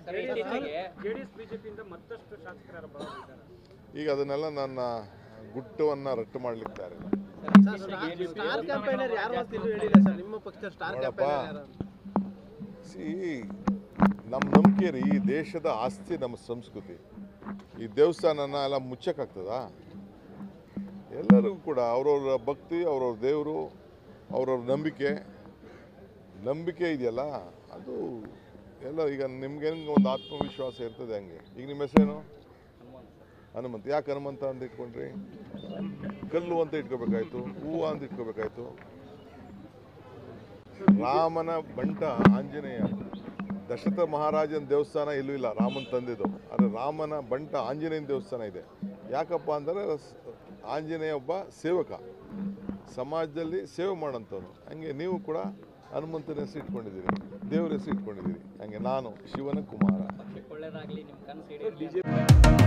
Sir ಇತ್ತೀಚೆಗೆ JDS ಬಿಜೆಪಿಯಿಂದ ಮತ್ತಷ್ಟು ಶಾಸಕರ ಬರೋದಿದ್ದಾರೆ ಈಗ ಅದನ್ನೆಲ್ಲ ನನ್ನ ಗುಟ್ಟವನ್ನು ರಟ್ಟು ಮಾಡಲಿಕ್ಕೆ ಇಲ್ಲ ಸರ್ ಇತ್ತೀಚೆಗೆ ಸ್ಟಾರ್ ಕ್ಯಾಂಪೈನರ್ ಯಾರು ಅಂತ ಇನ್ನೂ ಹೇಳಿಲ್ಲ ಸರ್ ನಿಮ್ಮ ಪಕ್ಷದ ಸ್ಟಾರ್ ನೋಡಪ್ಪ. ಕ್ಯಾಂಪೈನರ್ ಯಾರು ಸಿ ನಮ್ಮ ನಂಬಿಕೆ ರೀ ಈ ದೇಶದ ಆಸ್ತಿ ನಮ್ಮ ಸಂಸ್ಕೃತಿ ಈ ದೇವಸ್ಥಾನನ ಎಲ್ಲ ಮುಚ್ಚಕ್ಕಾಗ್ತದಾ ಎಲ್ಲರಿಗೂ ಕೂಡ ಅವ್ರವ್ರ ಭಕ್ತಿ ಅವ್ರವ್ರ ದೇವರು ಅವ್ರವ್ರ ನಂಬಿಕೆ ನಂಬಿಕೆ ಇದೆಯಲ್ಲ ಅದು ಎಲ್ಲ ಈಗ ನಿಮ್ಗೆ ಒಂದು ಆತ್ಮವಿಶ್ವಾಸ ಇರ್ತದೆ ಹಂಗೆ ಈಗ ನಿಮ್ಮ ಹೆಸರೇನು ಹನುಮಂತ ಯಾಕೆ ಹನುಮಂತ ಅಂತ ಇಟ್ಕೊಂಡ್ರಿ ಕಲ್ಲು ಅಂತ ಇಟ್ಕೋಬೇಕಾಯ್ತು ಹೂವು ಅಂತ ಇಟ್ಕೋಬೇಕಾಯ್ತು ರಾಮನ ಬಂಟ ಆಂಜನೇಯ ದಶರಥ ಮಹಾರಾಜನ ದೇವಸ್ಥಾನ ಎಲ್ಲೂ ಇಲ್ಲ ರಾಮನ್ ತಂದಿದ್ದು ಆದರೆ ರಾಮನ ಬಂಟ ಆಂಜನೇಯನ ದೇವಸ್ಥಾನ ಇದೆ ಯಾಕಪ್ಪ ಅಂದರೆ ಸ್- ಆಂಜನೇಯ ಒಬ್ಬ ಸೇವಕ ಸಮಾಜದಲ್ಲಿ ಸೇವೆ ಮಾಡೋಂಥವ್ನು ಹಂಗೆ ನೀವು ಕೂಡ ಹನುಮಂತನ ಹೆಸರು ಇಟ್ಕೊಂಡಿದ್ದೀರಿ ದೇವ್ರ ಹೆಸರು ಇಟ್ಕೊಂಡಿದ್ದೀರಿ ಹಂಗೆ ನಾನು ಶಿವನ ಕುಮಾರ ಪಕ್ಷಕ್ಕೆ ಒಳ್ಳೇದಾಗ್ಲಿ ನಿಮ್ಮ ಕನಸು ಈಡೇರ್ಲಿ